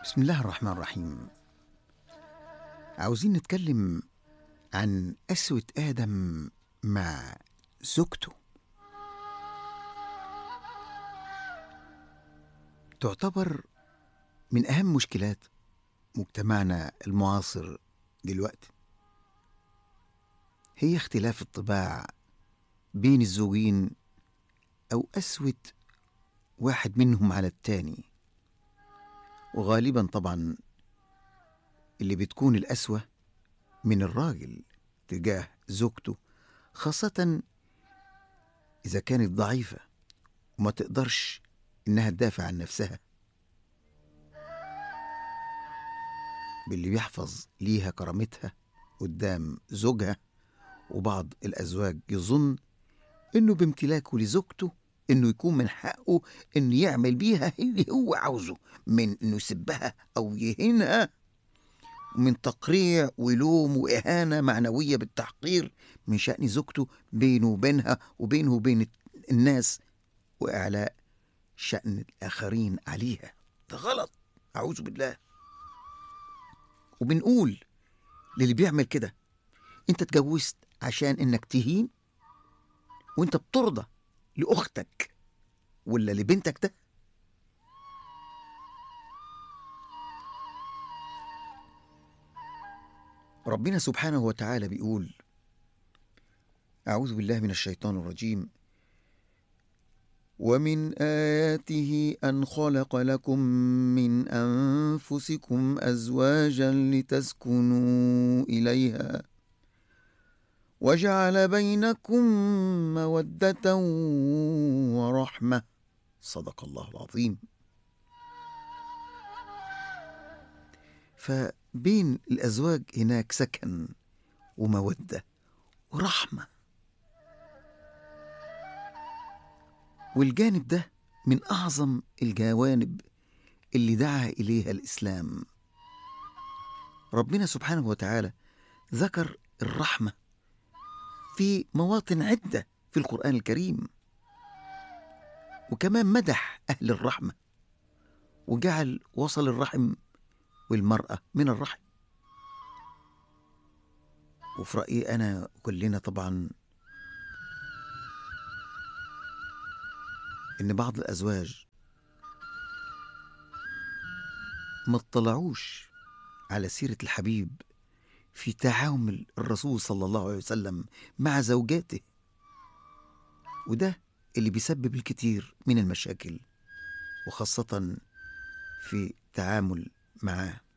بسم الله الرحمن الرحيم عاوزين نتكلم عن قسوة آدم مع زوجته تعتبر من أهم مشكلات مجتمعنا المعاصر دلوقتي هي اختلاف الطباع بين الزوجين أو قسوة واحد منهم على التاني وغالبا طبعا اللي بتكون القسوة من الراجل تجاه زوجته خاصة إذا كانت ضعيفة وما تقدرش إنها تدافع عن نفسها باللي بيحفظ ليها كرامتها قدام زوجها وبعض الأزواج يظن إنه بامتلاكه لزوجته إنه يكون من حقه إنه يعمل بيها اللي هو عاوزه من إنه يسبها أو يهينها من تقريع ولوم وإهانة معنوية بالتحقير من شأن زوجته بينه وبينها وبينه وبين الناس وإعلاء شأن الآخرين عليها ده غلط أعوذ بالله وبنقول للي بيعمل كده انت اتجوزت عشان انك تهين وانت بترضى لاختك ولا لبنتك ده ربنا سبحانه وتعالى بيقول أعوذ بالله من الشيطان الرجيم ومن آياته أن خلق لكم من أنفسكم أزواجا لتسكنوا إليها وجعل بينكم مودة ورحمة صدق الله العظيم فبين الأزواج هناك سكن ومودة ورحمة والجانب ده من أعظم الجوانب اللي دعا إليها الإسلام ربنا سبحانه وتعالى ذكر الرحمة في مواطن عدة في القرآن الكريم وكمان مدح أهل الرحمة وجعل وصل الرحم والمرأة من الرحم وفي رأيي أنا كلنا طبعا إن بعض الأزواج ما اطلعوش على سيرة الحبيب في تعامل الرسول صلى الله عليه وسلم مع زوجاته وده اللي بيسبب الكثير من المشاكل وخاصة في تعامل معاه